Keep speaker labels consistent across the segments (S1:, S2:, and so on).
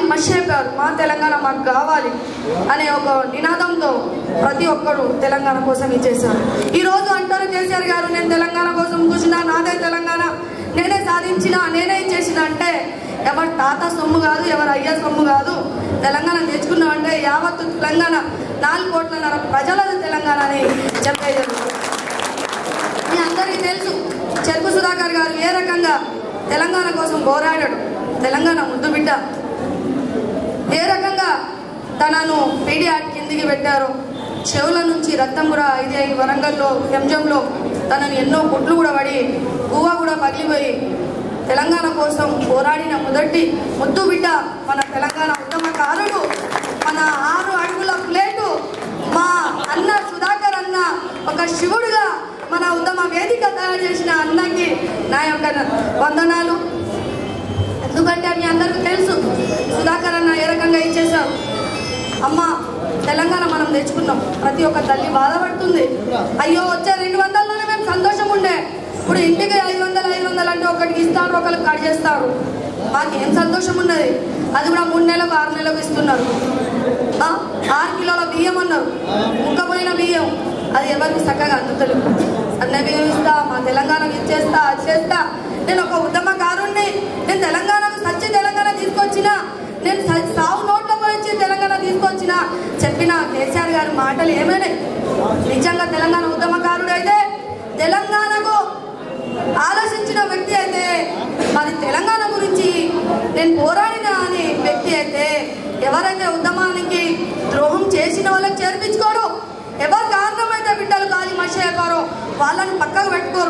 S1: మర్చిపోయారు మా తెలంగాణ మాకు కావాలి అనే ఒక నినాదంతో ప్రతి ఒక్కరు తెలంగాణ కోసం ఇచ్చేశారు ఈ రోజు అంటారు కేసీఆర్ గారు నేను తెలంగాణ కోసం కూర్చున్నా నాదే తెలంగాణ నేనే సాధించిన నేనే ఇచ్చేసిన అంటే ఎవరి తాత సొమ్ము కాదు ఎవరి అయ్య సొమ్ము కాదు తెలంగాణ తెచ్చుకున్నాం అంటే యావత్తు తెలంగాణ నాలుగు కోట్లన్నర ప్రజలది తెలంగాణ అని చెప్పే జరుగుతుంది మీ అందరికీ తెలుసు చెరుకు సుధాకర్ గారు ఏ రకంగా తెలంగాణ కోసం పోరాడాడు తెలంగాణ ముద్దు బిడ్డ ఏ రకంగా తనను పీడియాట్ కిందికి పెట్టారో చెవుల నుంచి రక్తం కూడా ఇది అయి వరంగల్లో ఎంజంలో తనని ఎన్నో గుడ్లు కూడా పడి గువ్వ కూడా పగిలిపోయి తెలంగాణ కోసం పోరాడిన మొదటి ముద్దు బిడ్డ మన తెలంగాణ ఉద్యమకారుడు మన ఆరు అడుగుల ప్లేటు మా అన్న సుధాకర్ అన్న ఒక శివుడుగా మన ఉత్తమ వేదిక తయారు చేసిన అన్నకి నా యొక్క వందనాలు ఎందుకంటే మీ అందరికీ తెలుసు సుధాకర్ అన్న ఏ రకంగా ఇచ్చేశారు అమ్మ తెలంగాణ మనం తెచ్చుకున్నాం ప్రతి ఒక్క తల్లి బాధపడుతుంది అయ్యో వచ్చే రెండు వందల్లోనే మేము సంతోషం ఉండే ఇప్పుడు ఇంటికి ఐదు వందలు ఐదు వందలు అంటే ఒకటికి ఇస్తారు ఒకరికి కట్ చేస్తారు మాకేం సంతోషం ఉన్నది అది కూడా మూడు నెలలకు ఆరు నెలలకు ఇస్తున్నారు ఆ, ఆరు కిలోల బియ్యం అన్నారు ముక్కపోయిన బియ్యం అది ఎవరికి చక్కగా అందుతలేదు అన్న బియ్యం ఇస్తా మా తెలంగాణకు ఇచ్చేస్తా అది చేస్తా నేను ఒక ఉద్యమకారుణ్ణి నేను తెలంగాణకు సచ్చి తెలంగాణ తీసుకొచ్చిన నేను స- సావు నోట్ల గురించి తెలంగాణ తీసుకొచ్చిన చెప్పిన కేసీఆర్ గారి మాటలు ఏమైనాయి నిజంగా తెలంగాణ ఉద్యమకారుడు అయితే తెలంగాణకు ఆలోచించిన వ్యక్తి అయితే మరి తెలంగాణ గురించి నేను పోరాడిన అనే వ్యక్తి అయితే ఎవరైతే ఉద్యమానికి ద్రోహం చేసిన వాళ్ళకి చేర్పించుకోరు ఎవరు కారణమైతే బిడ్డలు కాలి మనిషి అయిపోరో వాళ్ళని పక్కకు పెట్టుకోరు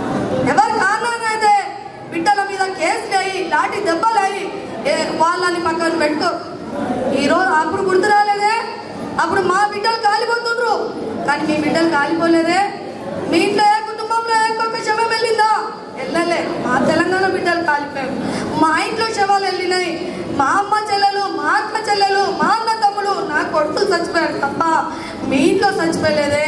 S1: ఎవరు కారణమైతే బిడ్డల మీద కేసులు అయ్యి లాఠీ దెబ్బలు అయ్యి ఏ- వాళ్ళని పక్కన పెట్టుకోరు ఈరోజు అప్పుడు గుర్తు రాలేదే అప్పుడు మా బిడ్డలు కాలిపోతుండ్రు కానీ మీ బిడ్డలు కాలిపోలేదే మీ ఇంట్లో ఏ కుటుంబంలో ఏ ఒక్క శవం వెళ్ళిందా వెళ్ళలే మా తెలంగాణ బిడ్డలు కాలిపోయారు మా ఇంట్లో శవాలు వెళ్ళినాయి మా అమ్మ చెల్లెలు మా అక్క చెల్లెలు మా అన్న తమ్ముడు నా కొడుకులు చచ్చిపోయారు తప్ప మీ ఇంట్లో చచ్చిపోయలేదే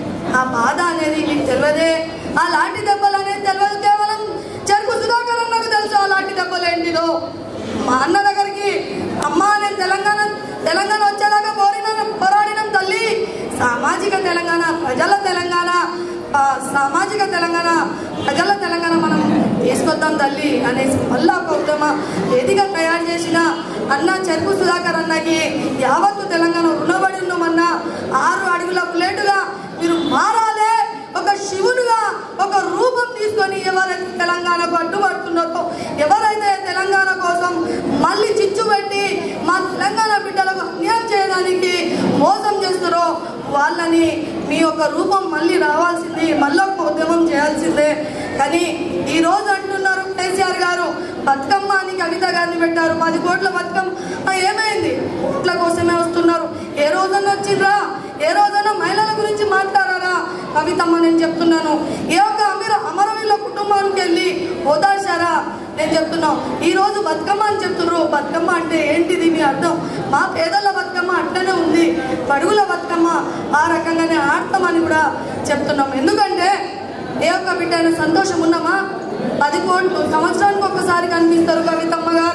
S1: ఆ బాధ అనేది మీకు తెలియదే ఆ లాంటి దెబ్బలు అనేది తెలియదు కేవలం చెరుకు సుధాకర్ అన్నకు తెలుసు ఆ లాంటి దెబ్బలు ఏంటిదో మా అన్న దగ్గరికి అమ్మా నేను తెలంగాణ తెలంగాణ వచ్చేదాకా పోరిన పోరాడినం తల్లి సామాజిక తెలంగాణ ప్రజల తెలంగాణ ఆ, సామాజిక తెలంగాణ ప్రజల తెలంగాణ మనం తీసుకొద్దాం తల్లి అనేసి మళ్ళా ఒక ఉద్యమ వేదిక తయారు చేసిన అన్న చెరుకు సుధాకర్ అన్నకి యావత్తు తెలంగాణ రుణపడి ఉన్నామన్న ఆరు అడుగుల ప్లేటుగా మీరు మారాలే ఒక శివుడుగా ఒక రూపం తీసుకొని ఎవరైతే తెలంగాణకు అడ్డుపడుతున్నారో ఎవరైతే తెలంగాణ కోసం మళ్ళీ చిచ్చు పెట్టి మా తెలంగాణ బిడ్డలకు అన్యాయం చేయడానికి మోసం చేస్తున్నారో వాళ్ళని మీ యొక్క రూపం మళ్ళీ రావాల్సింది మళ్ళీ ఒక ఉద్యమం చేయాల్సిందే కానీ ఈ రోజు అంటున్నారు కేసీఆర్ గారు బతుకమ్మ అని కవిత గారిని పెట్టారు పది కోట్ల బతుకమ్మ ఆ, ఏమైంది ఓట్ల కోసమే వస్తున్నారు ఏ రోజన్నా వచ్చిండ్రా ఏ రోజైనా మహిళల గురించి మాట్లాడారా కవితమ్మ నేను చెప్తున్నాను ఏ ఒక్క అమీర అమరవీళ్ళ కుటుంబానికి వెళ్ళి ఓదార్చారా నేను చెప్తున్నాను ఈ రోజు బతుకమ్మ అని చెప్తున్నారు బతుకమ్మ అంటే ఏంటిది మీ అర్థం మా పేదల బతుకమ్మ అట్లనే ఉంది పడుగుల బతుకమ్మ ఆ రకంగానే ఆడతామని కూడా చెప్తున్నాం ఎందుకంటే ఏ ఒక్క బిడ్డ అయినా సంతోషం ఉన్నామా పది కోట్లు సంవత్సరానికి ఒక్కసారి కనిపిస్తారు కవితమ్మ గారు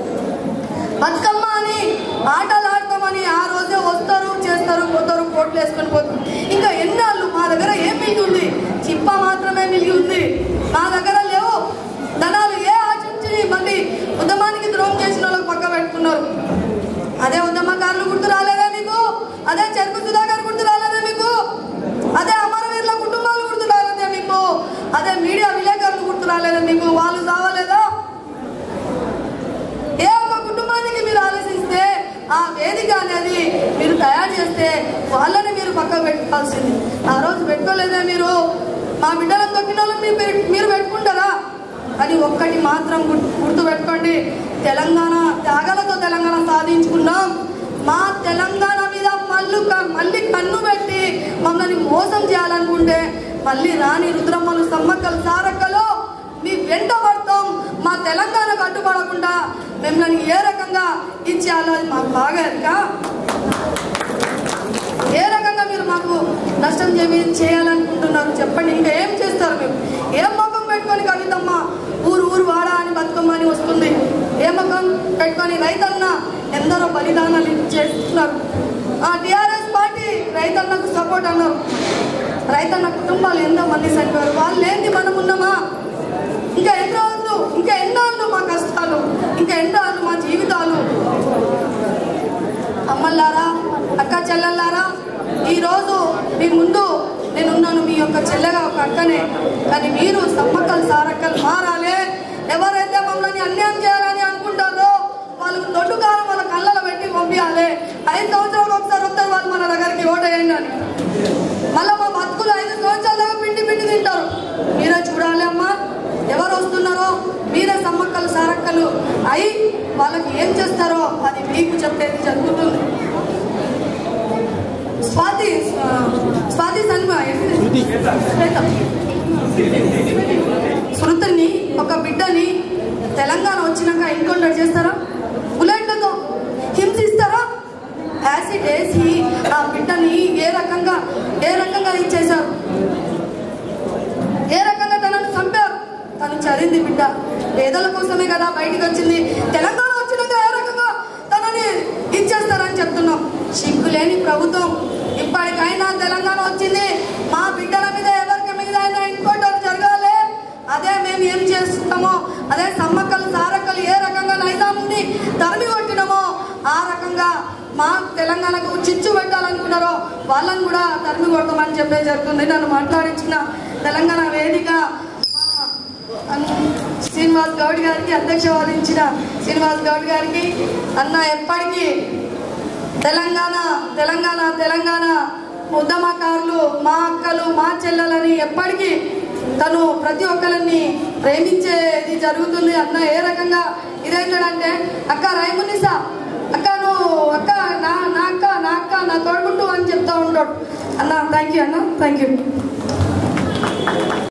S1: బతుకమ్మ అని ఆటలు ఆడతామని ఆ రోజే వస్తారు చేస్తారు పోతారు కోట్లు వేసుకొని పోతారు ఇంకా ఎన్నాళ్ళు మా దగ్గర ఏం మిగిలి ఉంది చిప్ప మాత్రమే మిగిలి ఉంది మా దగ్గర లేవు ధనాలు ఏ ఆశించి మళ్ళీ ఉద్యమానికి ద్రోహం చేసిన వాళ్ళకి పక్క పెట్టుకున్నారు అదే ఉద్యమకారులు గుర్తు రాలేదా మీకు అదే చెరుకు సుధాకర్ గుర్తు రాలేదా మీకు అదే అమరవీరుల కుటుంబాలు గుర్తు రాలేదా మీకు అదే మీడియా విలేకరులు గుర్తు రాలేదా మీకు వాళ్ళు చావలేదా ఏ ఒక్క కుటుంబానికి మీరు ఆలోచిస్తే ఆ వేదిక అనేది మీరు తయారు చేస్తే వాళ్ళని మీరు పక్కకు పెట్టుకోవాల్సింది ఆ రోజు పెట్టుకోలేదా మీరు మా బిడ్డలను తొక్కిన వాళ్ళని మీరు పెట్- మీరు పెట్టుకుంటారా అని ఒక్కటి మాత్రం గుర్తు గుర్తుపెట్టుకోండి తెలంగాణ త్యాగాలతో తెలంగాణ సాధించుకున్నాం మా తెలంగాణ మీద మళ్ళీ మళ్ళీ కన్ను పెట్టి మమ్మల్ని మోసం చేయాలనుకుంటే మళ్ళీ రాని రుద్రమ్మలు సమ్మక్కలు సారక్కలు మీ వెంట పడతాం మా తెలంగాణకు అడ్డుపడకుండా మిమ్మల్ని ఏ రకంగా ఇచ్చేయాలో అది మాకు బాగా ఎరక ఏ రకంగా మీరు మాకు నష్టం చేయ చేయాలనుకుంటున్నారు చెప్పండి ఇంకా ఏం చేస్తారు మీరు ఏం ముఖం పెట్టుకొని కవితమ్మ ఊరు ఊరు వాడా అని బతుకమ్మ అని వస్తుంది ఏ ఏ ముఖం పెట్టుకొని రైతన్న ఎందరో బలిదానాలు చేస్తున్నారు ఆ టిఆర్ఎస్ పార్టీ రైతన్నకు సపోర్ట్ అన్నారు రైతన్న కుటుంబాలు ఎంతో మంది చనిపోయారు వాళ్ళు ఏంది మనం ఉన్నామా ఇంకా ఎన్ని రోజులు ఇంకా ఎన్నాళ్ళు మా కష్టాలు ఇంకా ఎన్నాళ్ళు మా జీవితాలు అమ్మల్లారా అక్క చెల్లెల్లారా ఈరోజు మీ ముందు నేనున్నాను మీ యొక్క చెల్లెగా ఒక అక్కనే కానీ మీరు సమ్మక్కలు సారక్కలు మారాలి ఎవరైతే మమ్మల్ని అన్యాయం చేయాలని అనుకుంటారో వాళ్ళకు దొడ్డు కాలం వాళ్ళ కళ్ళలో పెట్టి పంపించాలి ఐదు సంవత్సరాలు ఒకసారి వస్తారు వాళ్ళు మన దగ్గరికి ఓటేయండి అని మళ్ళీ మా బతుకులు ఐదు సంవత్సరాల దాకా పిండి పిండి తింటారు మీరే చూడాలి అమ్మా ఎవరు వస్తున్నారో మీరే సమ్మక్కలు సారక్కలు అయి వాళ్ళకి ఏం చేస్తారో అది మీకు చెప్పేది జరుగుతుంది స్వాతి ఆ, స్వాతి సన్మా శృతుల్ని ఒక బిడ్డని తెలంగాణ వచ్చినాక ఎన్కౌంటర్ చేస్తారా బుల్లెట్లతో హింసిస్తారా యాసిడ్ వేసి ఆ బిడ్డని ఏ రకంగా ఏ రకంగా ఇచ్చేశారు ఏ రకంగా తనను చంపారు తను చదివింది బిడ్డ పేదల కోసమే కదా బయటికి వచ్చింది తెలంగాణ వచ్చినాక ఏ రకంగా తనని ఇచ్చేస్తారని చెప్తున్నాం సిగ్గులేని ప్రభుత్వం ఇప్పటికైనా తెలంగాణ వచ్చింది మా బిడ్డల మీద ఎవరికి మీద అయినా ఎన్కౌంటర్ జరగాలి అదే మేము ఏం చేస్తున్నామో అదే సమ్మక్కలు సారక్కలు ఏ రకంగా నైజాంని తరిమి కొట్టినామో ఆ రకంగా మా తెలంగాణకు చిచ్చు పెట్టాలనుకున్నారో వాళ్ళని కూడా తరిమి కొడతామని చెప్పే జరుగుతుంది నన్ను మాట్లాడించిన తెలంగాణ వేదిక అన్న శ్రీనివాస్ గౌడ్ గారికి అధ్యక్ష వహించిన శ్రీనివాస్ గౌడ్ గారికి అన్న ఎప్పటికీ తెలంగాణ తెలంగాణ తెలంగాణ ఉద్యమకారులు మా అక్కలు మా చెల్లెలని ఎప్పటికీ తను ప్రతి ఒక్కరిని ప్రేమించేది జరుగుతుంది అన్న ఏ రకంగా ఇదేంటంటే అక్క రైమునిసా అక్క నువ్వు అక్క నా నా అక్క నా అక్క నా తోడుకుంటూ అని చెప్తా ఉంటాడు అన్న థ్యాంక్ యూ అన్న థ్యాంక్ యూ